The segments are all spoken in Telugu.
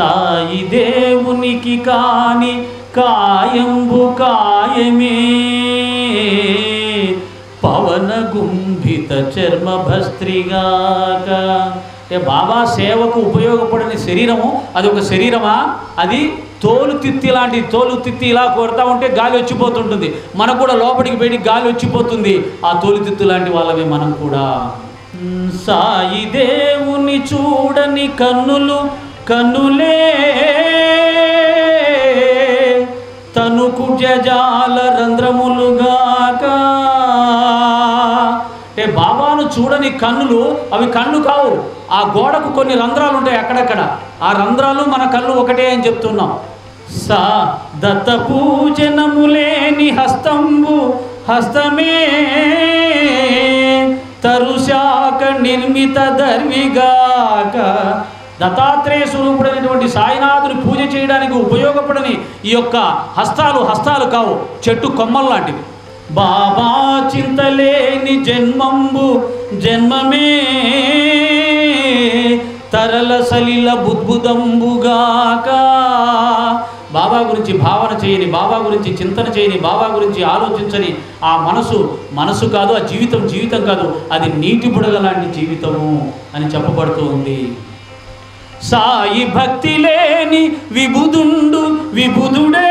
సాయి దేవునికి కాని కాయంబు కాయమే పవన గుంభిత చర్మ భస్త్రిగాక అంటే బాబా సేవకు ఉపయోగపడని శరీరము అది ఒక శరీరమా అది తోలు తిత్తి లాంటి తోలు తిత్తి ఇలా కొడతా ఉంటే గాలి వచ్చిపోతుంటుంది మనకు కూడా లోపలికి బయటికి గాలి వచ్చిపోతుంది ఆ తోలు తిత్తి లాంటి వాళ్ళమే మనం కూడా ఉమ్, సాయి దేవుని చూడని కన్నులు కన్నులే తనుకు జజాల రంధ్రములుగాక అంటే బాబాను చూడని కన్నులు అవి కన్ను కావు ఆ గోడకు కొన్ని రంధ్రాలు ఉంటాయి అక్కడక్కడ ఆ రంధ్రాలు మన కళ్ళు ఒకటే అని చెప్తున్నాం సా దత్త పూజనములేని హస్తంబు హస్తమే తరుశాక నిర్మిత దర్విగాక దత్తాత్రేయ స్వరూపుడైనటువంటి సాయినాథుని పూజ చేయడానికి ఉపయోగపడని ఈ యొక్క హస్తాలు హస్తాలు కావు చెట్టు కొమ్మలు లాంటివి బాబా చింతలేని జన్మంబు జన్మమే తరల సలిల బుద్బుదంబుగాక బాబా గురించి భావన చేయని బాబా గురించి చింతన చేయని బాబా గురించి ఆలోచించని ఆ మనసు మనసు కాదు ఆ జీవితం జీవితం కాదు అది నీటి బుడగ లాంటి జీవితము అని చెప్పబడుతూ ఉంది సాయి భక్తి లేని విబుదుండు విబుదుడే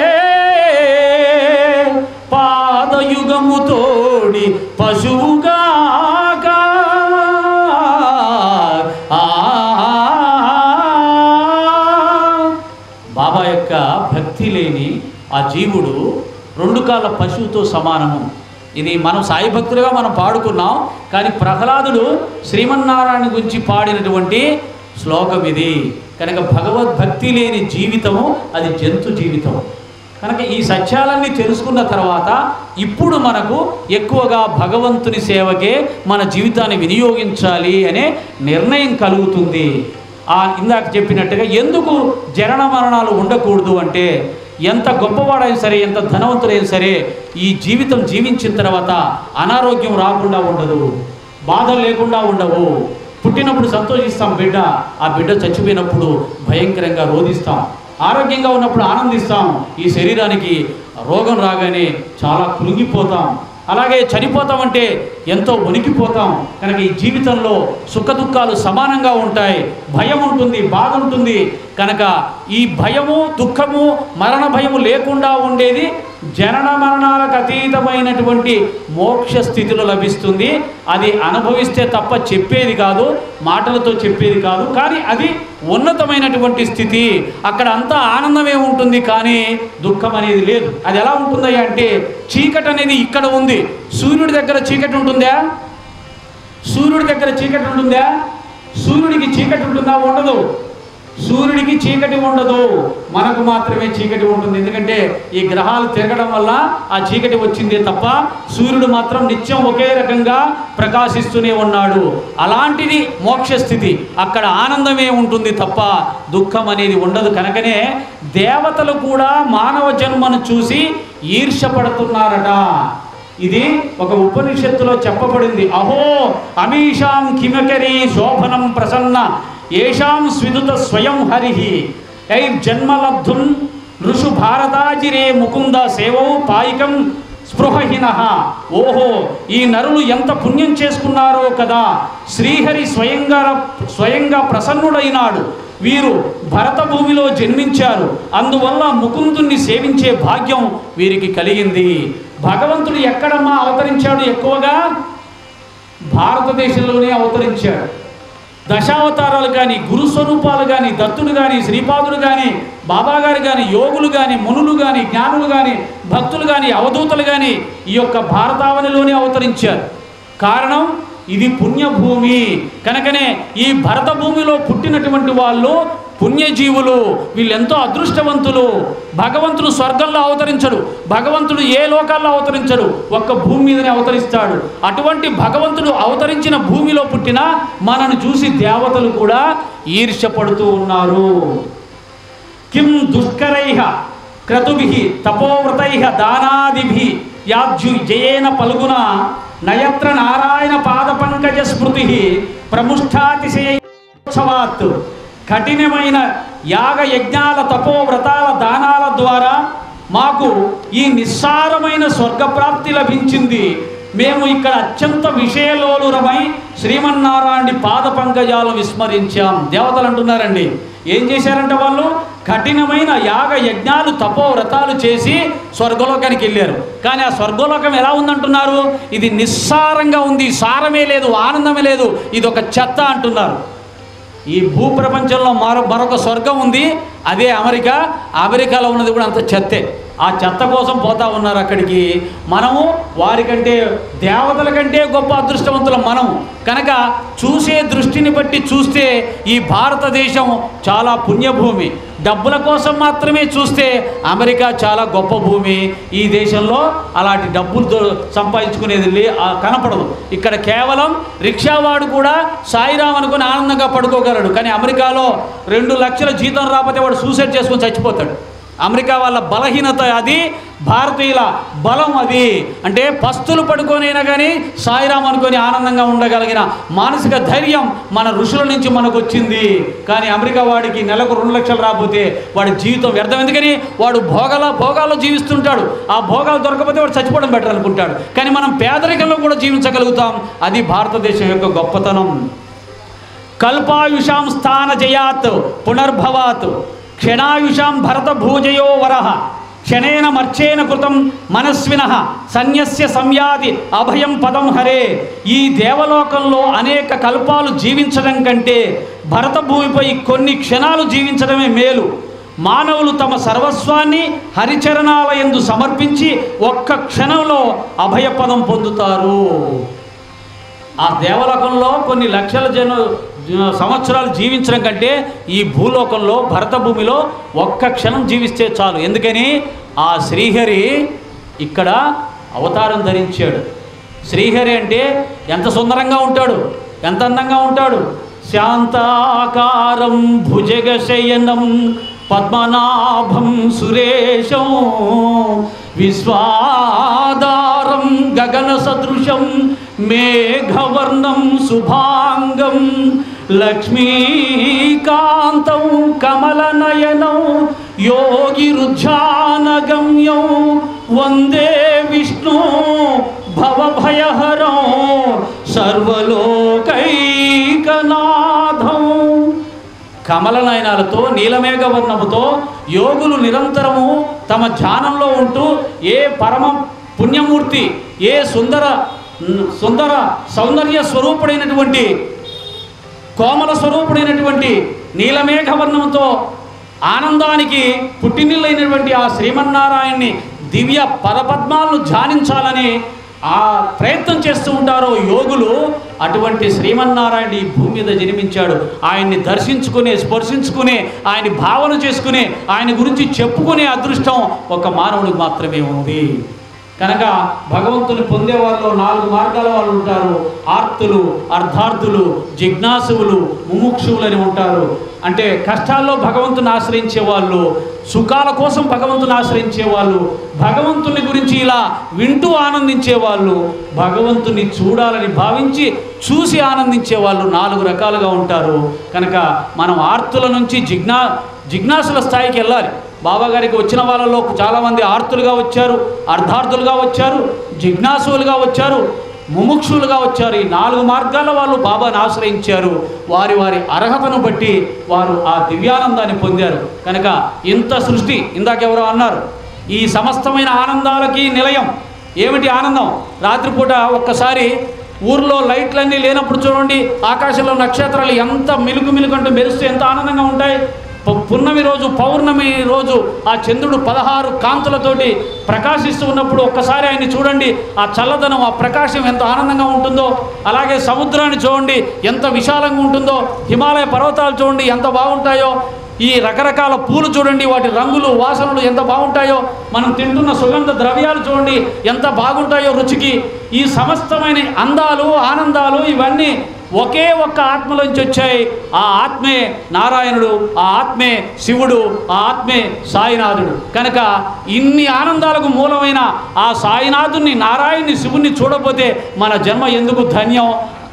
పాదయుగము తోడి పశువుగాక ఆ బాబా యొక్క భక్తి లేని ఆ జీవుడు రెండు కాళ్ళ పశువుతో సమానము ఇది మనం సాయి భక్తులుగా మనం పాడుకున్నాం కానీ ప్రహ్లాదుడు శ్రీమన్నారాయణ గురించి పాడినటువంటి శ్లోకం ఇది కనుక భగవద్భక్తి లేని జీవితము అది జంతు జీవితం కనుక ఈ సత్యాలన్నీ తెలుసుకున్న తర్వాత ఇప్పుడు మనకు ఎక్కువగా భగవంతుని సేవకే మన జీవితాన్ని వినియోగించాలి అనే నిర్ణయం కలుగుతుంది ఆ ఇందాక చెప్పినట్టుగా ఎందుకు జనన మరణాలు ఉండకూడదు అంటే ఎంత గొప్పవాడైనా సరే ఎంత ధనవంతుడైనా సరే ఈ జీవితం జీవించిన తర్వాత అనారోగ్యం రాకుండా ఉండదు బాధలు లేకుండా ఉండవు పుట్టినప్పుడు సంతోషిస్తాం బిడ్డ ఆ బిడ్డ చచ్చిపోయినప్పుడు భయంకరంగా రోధిస్తాం ఆరోగ్యంగా ఉన్నప్పుడు ఆనందిస్తాం ఈ శరీరానికి రోగం రాగానే చాలా కృంగిపోతాం అలాగే చనిపోతామంటే ఎంతో వణికిపోతాం కనుక ఈ జీవితంలో సుఖ దుఃఖాలు సమానంగా ఉంటాయి భయం ఉంటుంది బాధ ఉంటుంది కనుక ఈ భయము దుఃఖము మరణ భయము లేకుండా ఉండేది జనన మరణాలకు అతీతమైనటువంటి మోక్ష స్థితిలో లభిస్తుంది అది అనుభవిస్తే తప్ప చెప్పేది కాదు మాటలతో చెప్పేది కాదు కానీ అది ఉన్నతమైనటువంటి స్థితి అక్కడ అంతా ఆనందమే ఉంటుంది కానీ దుఃఖం అనేది లేదు అది ఎలా ఉంటుందయ్యా అంటే చీకటి అనేది ఇక్కడ ఉంది సూర్యుడి దగ్గర చీకటి ఉంటుందా సూర్యుడి దగ్గర చీకటి ఉంటుందా సూర్యుడికి చీకటి ఉంటుందా ఉండదు సూర్యుడికి చీకటి ఉండదు మనకు మాత్రమే చీకటి ఉంటుంది ఎందుకంటే ఈ గ్రహాలు తిరగడం వల్ల ఆ చీకటి వచ్చిందే తప్ప సూర్యుడు మాత్రం నిత్యం ఒకే రకంగా ప్రకాశిస్తూనే ఉన్నాడు అలాంటిది మోక్ష స్థితి అక్కడ ఆనందమే ఉంటుంది తప్ప దుఃఖం అనేది ఉండదు కనుకనే దేవతలు కూడా మానవ జన్మను చూసి ఈర్ష్యపడుతున్నారట ఇది ఒక ఉపనిషత్తులో చెప్పబడింది అహో అమీషాం కిమకరీ శోభనం ప్రసన్న ఏషాం స్విదుత స్వయం హరి ఐ జన్మలబ్ధుం ఋషు భారతాజిరే ముకుంద సేవౌ పాయికం స్పృహహీన ఓహో ఈ నరులు ఎంత పుణ్యం చేసుకున్నారో కదా శ్రీహరి స్వయంగా స్వయంగా ప్రసన్నుడైనాడు వీరు భరత భూమిలో జన్మించారు అందువల్ల ముకుందుణ్ణి సేవించే భాగ్యం వీరికి కలిగింది భగవంతుడు ఎక్కడమ్మా అవతరించాడు ఎక్కువగా భారతదేశంలోనే అవతరించాడు దశావతారాలు కానీ గురు స్వరూపాలు కానీ దత్తుడు కానీ శ్రీపాదుడు కానీ బాబాగారు కానీ యోగులు కానీ మునులు కానీ జ్ఞానులు కానీ భక్తులు కానీ అవధూతలు కానీ ఈ యొక్క భారతావనిలోనే అవతరించారు కారణం ఇది పుణ్యభూమి కనుకనే ఈ భరత భూమిలో పుట్టినటువంటి వాళ్ళు పుణ్యజీవులు వీళ్ళెంతో అదృష్టవంతులు భగవంతుడు స్వర్గంలో అవతరించడు భగవంతుడు ఏ లోకాల్లో అవతరించడు ఒక్క భూమి మీదనే అవతరిస్తాడు అటువంటి భగవంతుడు అవతరించిన భూమిలో పుట్టిన మనను చూసి దేవతలు కూడా ఈర్ష్యపడుతూ ఉన్నారు కిం దుష్కరైః క్రతుభిః తపోవ్రతైః దానాదిభిః యాజ్యు జయేన పల్గున నయత్ర నారాయణ పాద పంకజ స్మృతి ప్రముష్టాతిశయోత్సవాత్ కఠినమైన యాగ యజ్ఞాల తపో వ్రతాల దానాల ద్వారా మాకు ఈ నిస్సారమైన స్వర్గప్రాప్తి లభించింది మేము ఇక్కడ అత్యంత విషయలోలురమై శ్రీమన్నారాయణ పాద పంకజాలు విస్మరించాం దేవతలు అంటున్నారండి ఏం చేశారంటే వాళ్ళు కఠినమైన యాగ యజ్ఞాలు తపో వ్రతాలు చేసి స్వర్గలోకానికి వెళ్ళారు కానీ ఆ స్వర్గలోకం ఎలా ఉందంటున్నారు ఇది నిస్సారంగా ఉంది సారమే లేదు ఆనందమే లేదు ఇది ఒక చెత్త అంటున్నారు ఈ భూప్రపంచంలో మరో మరొక స్వర్గం ఉంది అదే అమెరికా అమెరికాలో ఉన్నది కూడా అంత చెత్తే ఆ చెత్త కోసం పోతా ఉన్నారు అక్కడికి మనము వారికంటే దేవతల కంటే గొప్ప అదృష్టవంతులం మనము కనుక చూసే దృష్టిని బట్టి చూస్తే ఈ భారతదేశం చాలా పుణ్యభూమి డబ్బుల కోసం మాత్రమే చూస్తే అమెరికా చాలా గొప్ప భూమి ఈ దేశంలో అలాంటి డబ్బులు దొ- సంపాదించుకునేది లే ఆ కనపడదు ఇక్కడ కేవలం రిక్షావాడు కూడా సాయిరామ్ అనుకుని ఆనందంగా పడుకోగలడు కానీ అమెరికాలో రెండు లక్షల జీతం రాకపోతే వాడు సూసైడ్ చేసుకొని చచ్చిపోతాడు అమెరికా వాళ్ళ బలహీనత అది భారతీయుల బలం అది అంటే పస్తులు పడుకోనైనా కానీ సాయిరామ్ అనుకొని ఆనందంగా ఉండగలిగిన మానసిక ధైర్యం మన ఋషుల నుంచి మనకు వచ్చింది కానీ అమెరికా వాడికి నెలకు రెండు లక్షలు రాకపోతే వాడి జీవితం వ్యర్థం ఎందుకని వాడు భోగాల భోగాల్లో జీవిస్తుంటాడు ఆ భోగాలు దొరకకపోతే వాడు చచ్చిపోవడం బెటర్ అనుకుంటాడు కానీ మనం పేదరికంలో కూడా జీవించగలుగుతాం అది భారతదేశం యొక్క గొప్పతనం కల్పాయుషాం స్థాన జయాత్ పునర్భవాత్ క్షణాయుషాం భరత భూజయో వరః క్షణేన మర్చేన కృతం మనస్విన సన్యస్య సంయాది అభయం పదం హరే ఈ దేవలోకంలో అనేక కల్పాలు జీవించడం కంటే భరత భూమిపై కొన్ని క్షణాలు జీవించడమే మేలు మానవులు తమ సర్వస్వాన్ని హరిచరణాల యందు సమర్పించి ఒక్క క్షణంలో అభయపదం పొందుతారు ఆ దేవలోకంలో కొన్ని లక్షల జన జ- సంవత్సరాలు జీవించడం కంటే ఈ భూలోకంలో భరత భూమిలో ఒక్క క్షణం జీవిస్తే చాలు ఎందుకని ఆ శ్రీహరి ఇక్కడ అవతారం ధరించాడు శ్రీహరి అంటే ఎంత సుందరంగా ఉంటాడు ఎంత అందంగా ఉంటాడు శాంతాకారం భుజగశయనం పద్మనాభం సురేశం విశ్వాధారం గగన సదృశం మేఘవర్ణం శుభాంగం లక్ష్మీకాంతం కమలనయనం యోగిరుధ్యానగమ్యం వందే విష్ణు భవభయహరం సర్వలోకైకనాథం కమల నయనాలతో నీలమేఘ వర్ణముతో యోగులు నిరంతరము తమ ధ్యానంలో ఉంటూ ఏ పరమ పుణ్యమూర్తి ఏ సుందర సుందర సౌందర్య స్వరూపుడైనటువంటి కోమల స్వరూపుడైనటువంటి నీలమేఘ వర్ణంతో ఆనందానికి పుట్టినిల్లైనటువంటి ఆ శ్రీమన్నారాయణ్ణి దివ్య పదపద్మాలను ధ్యానించాలని ఆ ప్రయత్నం చేస్తూ ఉంటారో యోగులు అటువంటి శ్రీమన్నారాయణ ఈ భూమి మీద జన్మించాడు ఆయన్ని దర్శించుకునే స్పర్శించుకునే ఆయన భావన చేసుకునే ఆయన గురించి చెప్పుకునే అదృష్టం ఒక మానవుడికి మాత్రమే ఉంది కనుక భగవంతుని పొందే వాళ్ళు నాలుగు మార్గాల వాళ్ళు ఉంటారు ఆర్తులు అర్ధార్థులు జిజ్ఞాసువులు ముముక్షువులని ఉంటారు అంటే కష్టాల్లో భగవంతుని ఆశ్రయించే వాళ్ళు సుఖాల కోసం భగవంతుని ఆశ్రయించే వాళ్ళు భగవంతుని గురించి ఇలా వింటూ ఆనందించే వాళ్ళు భగవంతుని చూడాలని భావించి చూసి ఆనందించే వాళ్ళు నాలుగు రకాలుగా ఉంటారు కనుక మనం ఆర్తుల నుంచి జిజ్ఞా జిజ్ఞాసుల స్థాయికి వెళ్ళాలి బాబా గారికి వచ్చిన వాళ్ళలో చాలామంది ఆర్తులుగా వచ్చారు అర్ధార్థులుగా వచ్చారు జిజ్ఞాసులుగా వచ్చారు ముముక్షులుగా వచ్చారు ఈ నాలుగు మార్గాల వాళ్ళు బాబాను ఆశ్రయించారు వారి వారి అర్హతను బట్టి వారు ఆ దివ్యానందాన్ని పొందారు కనుక ఇంత సృష్టి ఇందాకెవరో అన్నారు ఈ సమస్తమైన ఆనందాలకి నిలయం ఏమిటి ఆనందం రాత్రిపూట ఒక్కసారి ఊర్లో లైట్లన్నీ లేనప్పుడు చూడండి ఆకాశంలో నక్షత్రాలు ఎంత మిలుగు మిలుగుంటూ మెరుస్తూ ఎంత ఆనందంగా ఉంటాయి ప- పున్నమి రోజు పౌర్ణమి రోజు ఆ చంద్రుడు పదహారు కాంతులతోటి ప్రకాశిస్తూ ఉన్నప్పుడు ఒక్కసారి ఆయన్ని చూడండి ఆ చల్లదనం ఆ ప్రకాశం ఎంత ఆనందంగా ఉంటుందో అలాగే సముద్రాన్ని చూడండి ఎంత విశాలంగా ఉంటుందో హిమాలయ పర్వతాలు చూడండి ఎంత బాగుంటాయో ఈ రకరకాల పూలు చూడండి వాటి రంగులు వాసనలు ఎంత బాగుంటాయో మనం తింటున్న సుగంధ ద్రవ్యాలు చూడండి ఎంత బాగుంటాయో రుచికి ఈ సమస్తమైన అందాలు ఆనందాలు ఇవన్నీ ఒకే ఒక్క ఆత్మలోంచి వచ్చాయి ఆ ఆత్మే నారాయణుడు ఆ ఆత్మే శివుడు ఆ ఆత్మే సాయినాథుడు కనుక ఇన్ని ఆనందాలకు మూలమైన ఆ సాయినాథుని నారాయణ్ణి శివుణ్ణి చూడకపోతే మన జన్మ ఎందుకు ధన్యం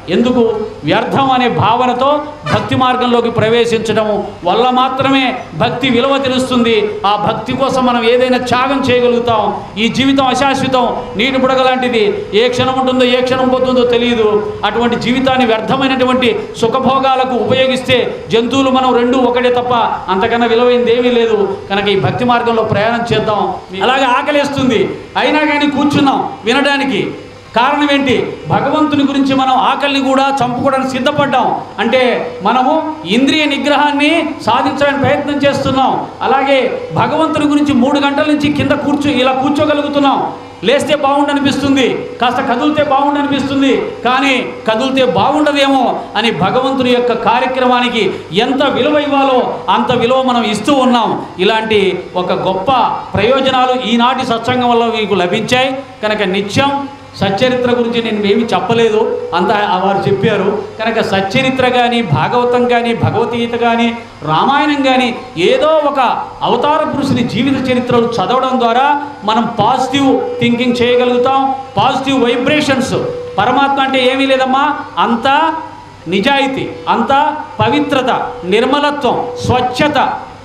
ఎందుకు వ్యర్థం అనే భావనతో భక్తి మార్గంలోకి ప్రవేశించడం వల్ల మాత్రమే భక్తి విలువ తెలుస్తుంది ఆ భక్తి కోసం మనం ఏదైనా త్యాగం చేయగలుగుతాం ఈ జీవితం అశాశ్వతం నీటి బుడగ లాంటిది ఏ క్షణం ఉంటుందో ఏ క్షణం పోతుందో తెలియదు అటువంటి జీవితాన్ని వ్యర్థమైనటువంటి సుఖభోగాలకు ఉపయోగిస్తే జంతువులు మనం రెండు ఒకటే తప్ప అంతకన్నా విలువైనది ఏమీ లేదు కనుక ఈ భక్తి మార్గంలో ప్రయాణం చేద్దాం అలాగే ఆకలిస్తుంది అయినా కానీ కూర్చున్నాం వినడానికి కారణం ఏంటి భగవంతుని గురించి మనం ఆకలిని కూడా చంపుకోవడానికి సిద్ధపడ్డాం అంటే మనము ఇంద్రియ నిగ్రహాన్ని సాధించడానికి ప్రయత్నం చేస్తున్నాం అలాగే భగవంతుని గురించి మూడు గంటల నుంచి కింద కూర్చో ఇలా కూర్చోగలుగుతున్నాం లేస్తే బాగుండనిపిస్తుంది కాస్త కదిలితే బాగుండనిపిస్తుంది కానీ కదిలితే బాగుండదేమో అని భగవంతుని యొక్క కార్యక్రమానికి ఎంత విలువ ఇవ్వాలో అంత విలువ మనం ఇస్తూ ఉన్నాం ఇలాంటి ఒక గొప్ప ప్రయోజనాలు ఈనాటి సత్సంగం వల్ల మీకు లభించాయి కనుక నిత్యం సచ్చరిత్ర గురించి నేను ఏమి చెప్పలేదు అంత వారు చెప్పారు కనుక సచ్చరిత్ర కానీ భాగవతం కానీ భగవద్గీత కానీ రామాయణం కానీ ఏదో ఒక అవతార పురుషుని జీవిత చరిత్రలు చదవడం ద్వారా మనం పాజిటివ్ థింకింగ్ చేయగలుగుతాం పాజిటివ్ వైబ్రేషన్స్ పరమాత్మ అంటే ఏమీ లేదమ్మా అంతా నిజాయితీ అంతా పవిత్రత నిర్మలత్వం స్వచ్ఛత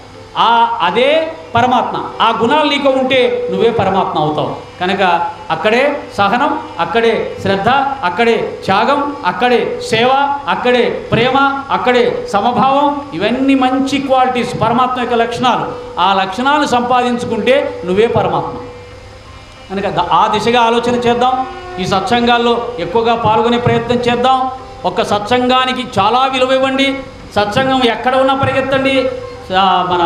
ఆ అదే పరమాత్మ ఆ గుణాలు నీకు ఉంటే నువ్వే పరమాత్మ అవుతావు కనుక అక్కడే సహనం అక్కడే శ్రద్ధ అక్కడే త్యాగం అక్కడే సేవ అక్కడే ప్రేమ అక్కడే సమభావం ఇవన్నీ మంచి క్వాలిటీస్ పరమాత్మ యొక్క లక్షణాలు ఆ లక్షణాలు సంపాదించుకుంటే నువ్వే పరమాత్మ కనుక ద- ఆ దిశగా ఆలోచన చేద్దాం ఈ సత్సంగాల్లో ఎక్కువగా పాల్గొనే ప్రయత్నం చేద్దాం ఒక సత్సంగానికి చాలా విలువ ఇవ్వండి సత్సంగం ఎక్కడ ఉన్నా పరిగెత్తండి ఆ, మన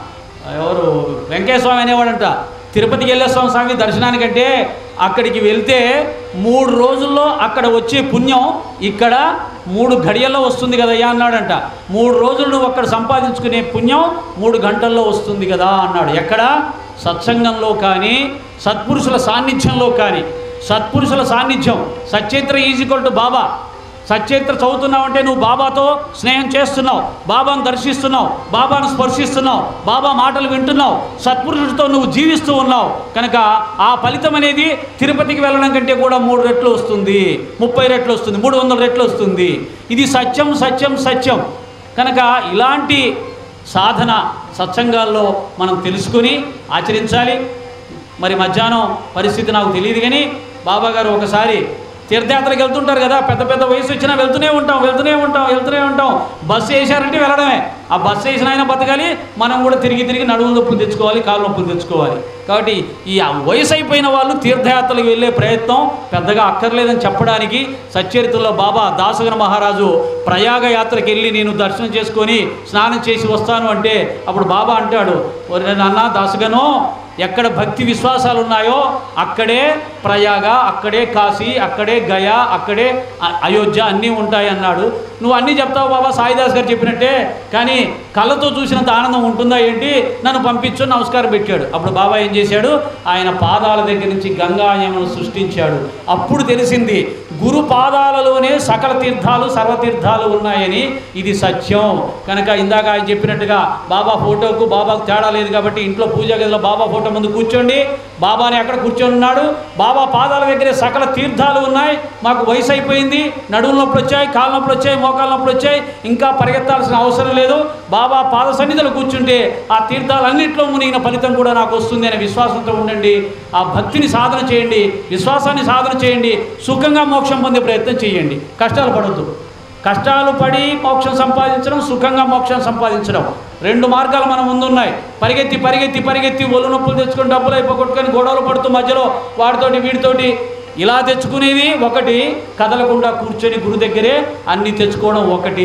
ఎవరు వెంకటేశ్వర స్వామి అనేవాడంట తిరుపతికి వెళ్ళేస్తాం స్వామి దర్శనానికంటే అక్కడికి వెళ్తే మూడు రోజుల్లో అక్కడ వచ్చే పుణ్యం ఇక్కడ మూడు గడియల్లో వస్తుంది కదయ్యా అన్నాడంట మూడు రోజులు నువ్వు అక్కడ సంపాదించుకునే పుణ్యం మూడు గంటల్లో వస్తుంది కదా అన్నాడు ఎక్కడ సత్సంగంలో కానీ సత్పురుషుల సాన్నిధ్యంలో కానీ సత్పురుషుల సాన్నిధ్యం సచేత్ర ఈజ్వల్ టు బాబా సచేత్ర చదువుతున్నావంటే నువ్వు బాబాతో స్నేహం చేస్తున్నావు బాబాను దర్శిస్తున్నావు బాబాను స్పర్శిస్తున్నావు బాబా మాటలు వింటున్నావు సత్పురుషుడితో నువ్వు జీవిస్తూ ఉన్నావు కనుక ఆ ఫలితం అనేది తిరుపతికి వెళ్ళడం కంటే కూడా మూడు రెట్లు వస్తుంది ముప్పై రెట్లు వస్తుంది మూడు వందల రెట్లు వస్తుంది ఇది సత్యం సత్యం సత్యం కనుక ఇలాంటి సాధన సత్సంగాల్లో మనం తెలుసుకొని ఆచరించాలి మరి మధ్యాహ్నం పరిస్థితి నాకు తెలియదు కానీ బాబా గారు ఒకసారి తీర్థయాత్రకి వెళ్తుంటారు కదా పెద్ద పెద్ద వయసు వచ్చినా వెళ్తూనే ఉంటాం వెళ్తూనే ఉంటాం వెళ్తూనే ఉంటాం బస్సు వేసారంటే వెళ్ళడమే ఆ బస్సు వేసిన ఆయన బతకాలి మనం కూడా తిరిగి తిరిగి నడుము నొప్పులు తెచ్చుకోవాలి కాళ్ళు నొప్పులు తెచ్చుకోవాలి కాబట్టి ఈ ఆ వయసు అయిపోయిన వాళ్ళు తీర్థయాత్రలకు వెళ్ళే ప్రయత్నం పెద్దగా అక్కర్లేదని చెప్పడానికి సచ్చరిత్రలో బాబా దాసగన మహారాజు ప్రయాగ యాత్రకి వెళ్ళి నేను దర్శనం చేసుకొని స్నానం చేసి వస్తాను అంటే అప్పుడు బాబా అంటాడు ఒరే నాన్న దాసగను ఎక్కడ భక్తి విశ్వాసాలు ఉన్నాయో అక్కడే ప్రయాగ అక్కడే కాశీ అక్కడే గయా అక్కడే అ- అయోధ్య అన్నీ ఉంటాయి అన్నాడు నువ్వు అన్నీ చెప్తావు బాబా సాయిదాస్ గారు చెప్పినట్టే కానీ కళ్ళతో చూసినంత ఆనందం ఉంటుందా ఏంటి నన్ను పంపించు నమస్కారం పెట్టాడు అప్పుడు బాబా ఏం చేశాడు ఆయన పాదాల దగ్గర నుంచి గంగాయమును సృష్టించాడు అప్పుడు తెలిసింది గురు పాదాలలోనే సకల తీర్థాలు సర్వతీర్థాలు ఉన్నాయని ఇది సత్యం కనుక ఇందాక ఆయన చెప్పినట్టుగా బాబా ఫోటోకు బాబాకు తేడా లేదు కాబట్టి ఇంట్లో పూజా గదిలో బాబా ఫోటో ముందు కూర్చోండి బాబాని అక్కడ కూర్చొని ఉన్నాడు బాబా పాదాల దగ్గరే సకల తీర్థాలు ఉన్నాయి మాకు వయసు అయిపోయింది నడుము నొప్పులు వచ్చాయి కాళ్ళ నొప్పులు వచ్చాయి మోకాళ్ళ నొప్పులు వచ్చాయి ఇంకా పరిగెత్తాల్సిన అవసరం లేదు బాబా పాద సన్నిధిలో కూర్చుంటే ఆ తీర్థాలన్నింటిలో మునిగిన ఫలితం కూడా నాకు వస్తుంది అనే విశ్వాసంతో ఉండండి ఆ భక్తిని సాధన చేయండి విశ్వాసాన్ని సాధన చేయండి సుఖంగా మోక్షం పొందే ప్రయత్నం చేయండి కష్టాలు పడొద్దు కష్టాలు పడి మోక్షం సంపాదించడం సుఖంగా మోక్షం సంపాదించడం రెండు మార్గాలు మన ముందున్నాయి పరిగెత్తి పరిగెత్తి పరిగెత్తి ఒళ్ళు నొప్పులు తెచ్చుకొని డబ్బులు అయిపోగొట్టుకొని గొడవలు పడుతూ మధ్యలో వాడితోటి వీడితోటి ఇలా తెచ్చుకునేది ఒకటి కదలకుండా కూర్చొని గురు దగ్గరే అన్ని తెచ్చుకోవడం ఒకటి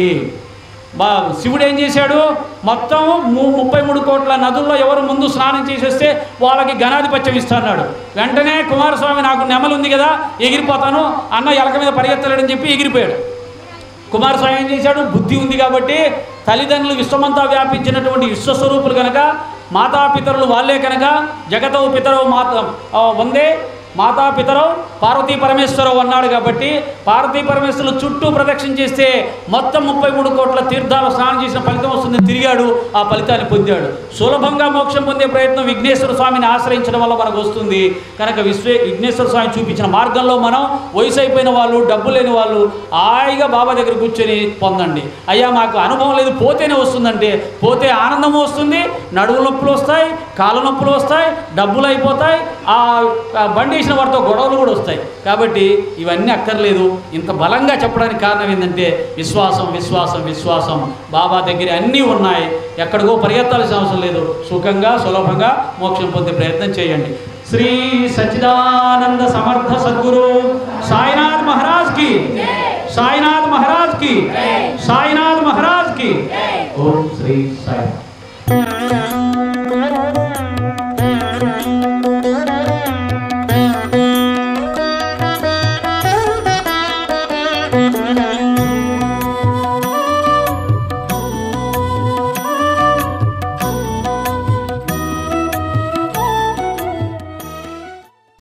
బా శివుడు ఏం చేశాడు మొత్తం ము- ముప్పై మూడు కోట్ల నదుల్లో ఎవరు ముందు స్నానం చేసేస్తే వాళ్ళకి ఘనాధిపత్యం ఇస్తున్నాడు వెంటనే కుమారస్వామి నాకు నెమలు ఉంది కదా ఎగిరిపోతాను అన్న ఎలక మీద పరిగెత్తలేడని చెప్పి ఎగిరిపోయాడు కుమారస్వామి ఏం చేశాడు బుద్ధి ఉంది కాబట్టి తల్లిదండ్రులు విశ్వమంతా వ్యాపించినటువంటి విశ్వస్వరూపులు కనుక మాతాపితరులు వాళ్ళే కనుక జగతవు పితరవు మాత ఆ, వందే మాతాపితరం పార్వతీ పరమేశ్వరరావు అన్నాడు కాబట్టి పార్వతీ పరమేశ్వరులు చుట్టూ ప్రదక్షిణ చేస్తే మొత్తం ముప్పై మూడు కోట్ల తీర్థాలు స్నానం చేసిన ఫలితం వస్తుందని తిరిగాడు ఆ ఫలితాన్ని పొందాడు సులభంగా మోక్షం పొందే ప్రయత్నం విఘ్నేశ్వర స్వామిని ఆశ్రయించడం వల్ల మనకు వస్తుంది కనుక విశ్వే విఘ్నేశ్వర స్వామి చూపించిన మార్గంలో మనం వయసు అయిపోయిన వాళ్ళు డబ్బు లేని వాళ్ళు హాయిగా బాబా దగ్గర కూర్చొని పొందండి అయ్యా మాకు అనుభవం లేదు పోతేనే వస్తుందంటే పోతే ఆనందం వస్తుంది నడువు నొప్పులు వస్తాయి కాళ్ళ నొప్పులు వస్తాయి డబ్బులు అయిపోతాయి ఆ ఆ బండి వేసిన వారితో గొడవలు కూడా వస్తాయి కాబట్టి ఇవన్నీ అక్కర్లేదు ఇంత బలంగా చెప్పడానికి కారణం ఏంటంటే విశ్వాసం విశ్వాసం విశ్వాసం బాబా దగ్గర అన్నీ ఉన్నాయి ఎక్కడికో పరిగెత్తాల్సిన అవసరం లేదు సుఖంగా సులభంగా మోక్షం పొందే ప్రయత్నం చేయండి శ్రీ సచ్చిదానంద సమర్థ సద్గురు సాయినాథ్ మహారాజ్ కి సాయినాథ్ మహారాజ్ కి సాయినాథ్ మహారాజ్ కి ఓం శ్రీ సాయి